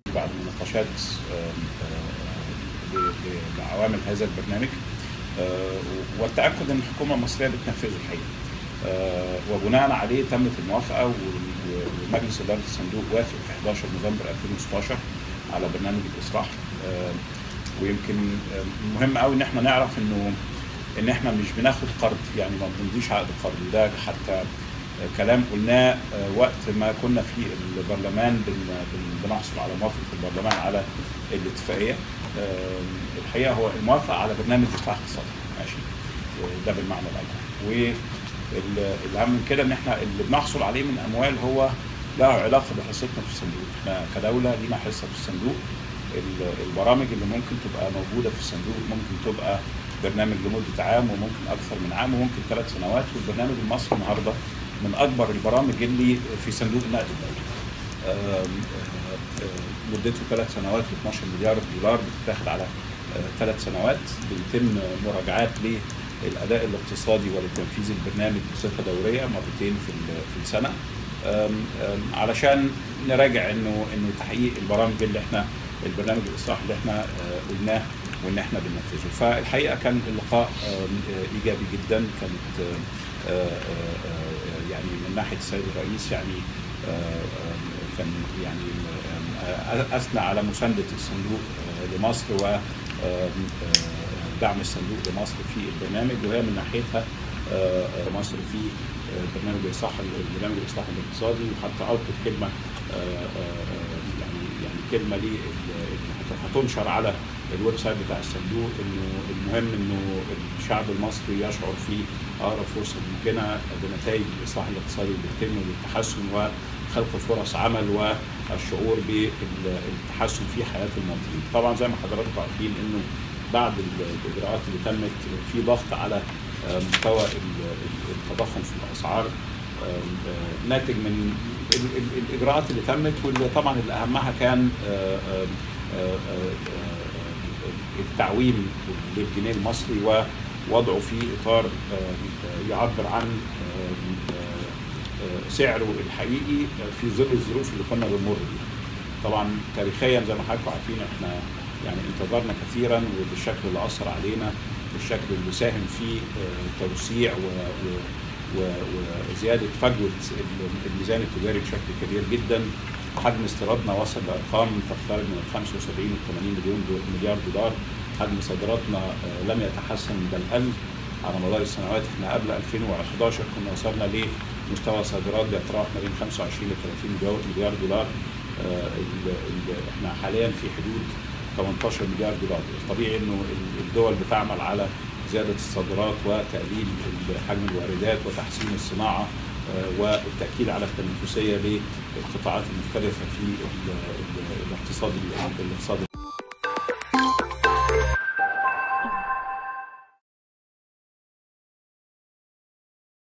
بعد مناقشات آم، آه، ل- ل- لعوامل هذا البرنامج آه، والتاكد ان الحكومه المصريه بتنفذه الحقيقه آه، وبناء عليه تمت الموافقه وال- ومجلس اداره الصندوق وافق في 11 نوفمبر 2016 على برنامج الاصلاح آه، ويمكن آه، مهم قوي ان احنا نعرف انه ان احنا مش بناخد قرض يعني ما بنمضيش عقد قرض وده حتى كلام قلناه آه، وقت ما كنا في البرلمان بن- بن- بنحصل على موافقه البرلمان على الاتفاقيه آم، الحقيقه هو الموافقه على برنامج اصلاح اقتصادي ماشي آه، ده بالمعنى الاول والاهم من كده ان احنا اللي بنحصل عليه من اموال هو له علاقه بحصتنا في الصندوق احنا كدوله لينا حصه في الصندوق ال- البرامج اللي ممكن تبقى موجوده في الصندوق ممكن تبقى برنامج لمده عام وممكن اكثر من عام وممكن ثلاث سنوات والبرنامج المصري النهارده من اكبر البرامج اللي في صندوق النقد الدولي. آم، آه، آه، مدته ثلاث سنوات ب 12 مليار دولار بتتاخد على ثلاث سنوات بيتم مراجعات للاداء الاقتصادي ولتنفيذ البرنامج بصفه دوريه مرتين في ال- في السنه آم، آم، علشان نراجع انه انه تحقيق البرامج اللي احنا البرنامج الاصلاح اللي احنا آه، قلناه وان احنا بننفذه فالحقيقه كان اللقاء آم، آه، ايجابي جدا كانت آه، آه، آه، يعني من ناحيه السيد الرئيس يعني آه، آه، كان يعني آه، اثنى على مسانده الصندوق آه، لمصر و آه، آه، دعم الصندوق لمصر في البرنامج وهي من ناحيتها آه، آه، مصر في آه، برنامج الاصلاح البرنامج الاصلاح الاقتصادي وحتى القت كلمه آه، آه، آه، يعني يعني كلمه لي هتنشر على الويب سايت بتاع الصندوق انه المهم انه الشعب المصري يشعر في اقرب فرصه ممكنه بنتائج الاصلاح الاقتصادي اللي بيتم والتحسن وخلق فرص عمل والشعور بالتحسن في حياه المواطنين. طبعا زي ما حضراتكم عارفين انه بعد الاجراءات اللي تمت في ضغط على آه، مستوى ال- ال- التضخم في الاسعار آه، آه، ناتج من ال- ال- الاجراءات اللي تمت واللي طبعا اللي اهمها كان آه، آه، آه، آه، آه، التعويم للجنيه المصري ووضعه في اطار آه، يعبر عن آه، آه، سعره الحقيقي في ظل الظروف اللي كنا بنمر بيها. طبعا تاريخيا زي ما حضراتكم عارفين احنا يعني انتظرنا كثيرا وبالشكل اللي اثر علينا بالشكل اللي ساهم في آه، توسيع و, و و- وزياده فجوه ال- الميزان التجاري بشكل كبير جدا حجم استيرادنا وصل لارقام تقترب من ال 75 و 80 مليون دو- مليار دولار حجم صادراتنا آه، لم يتحسن بل قل على مدار السنوات احنا قبل 2011 كنا وصلنا لمستوى صادرات بيتراوح ما بين 25 ل 30 مليار- مليار دولار آه، ال- ال- احنا حاليا في حدود 18 مليار دولار طبيعي انه ال- الدول بتعمل على زياده الصادرات وتقليل حجم الواردات وتحسين الصناعه آه، والتاكيد على التنافسيه للقطاعات المختلفه في ال- ال- الاقتصاد الاقتصاد